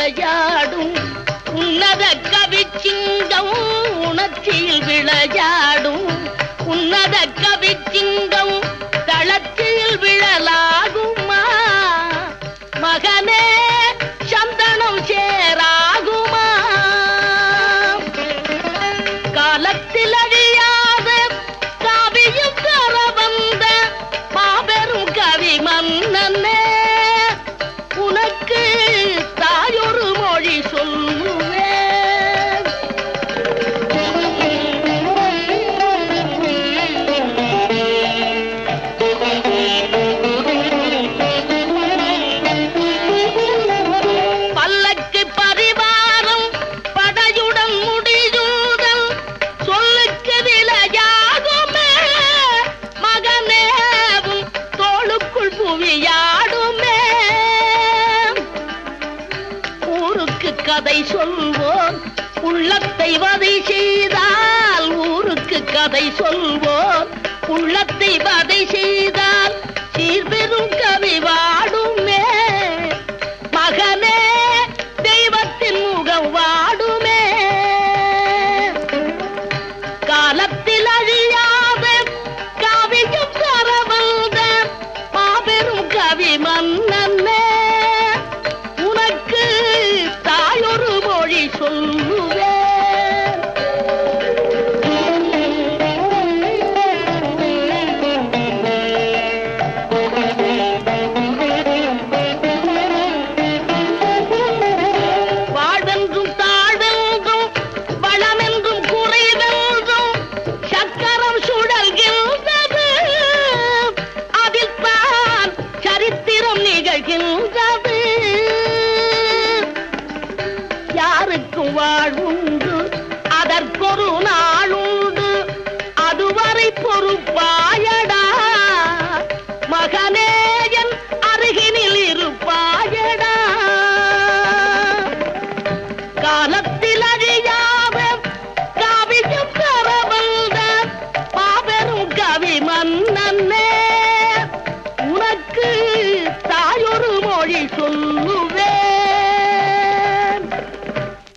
விளையாடும் உன்னத கவி சிங்கம் உணர்ச்சியில் விளையாடும் உன்னத கவி சிங்கம் தளத்தில் விழலாகுமா மகனே சந்தனம் சேராகுமா காலத்தில் அழியாத காவியம் தர வந்த மாபெரும் கவி மன்னனே உனக்கு தாயொரு மொழி சொல்லுவேன் பல்லக்கு பரிவாரம் படையுடன் முடியுதல் சொல்லுக்கு விளையாடுமே மகனேவும் தோளுக்குள் புவியாடுமே ஊருக்கு கதை சொல்வோம் உள்ளத்தை வதை செய்தால் ஊருக்கு கதை சொல்வோம் உள்ளத்தை வதை செய்தால் சீர்பெரும் கவி வாடுமே மகனே தெய்வத்தின் முகம் வாடுமே காலத்தில் அழியாத காவியம் தரவந்த மாபெரும் கவி மன்னனே உனக்கு தாயொரு மொழி சொல்லுவேன் வாழ்வென்றும் தாழ்வென்றும் வளமென்றும் குறைவென்றும் சக்கரம் சுழல்கின்றது அதில் தான் சரித்திரம் நிகழ்கின்றது யாருக்கும் வாழ்வுண்டு அதற்கொரு நாளுண்டு அதுவரை பொறுப்பாயடா மகனே என் அருகினில் இருப்பாயடா காலத்தில் அழியாத காவியம் தரவந்த மாபெரும் கவி மன்னனே உனக்கு தாயொரு மொழி சொல்லுவேன்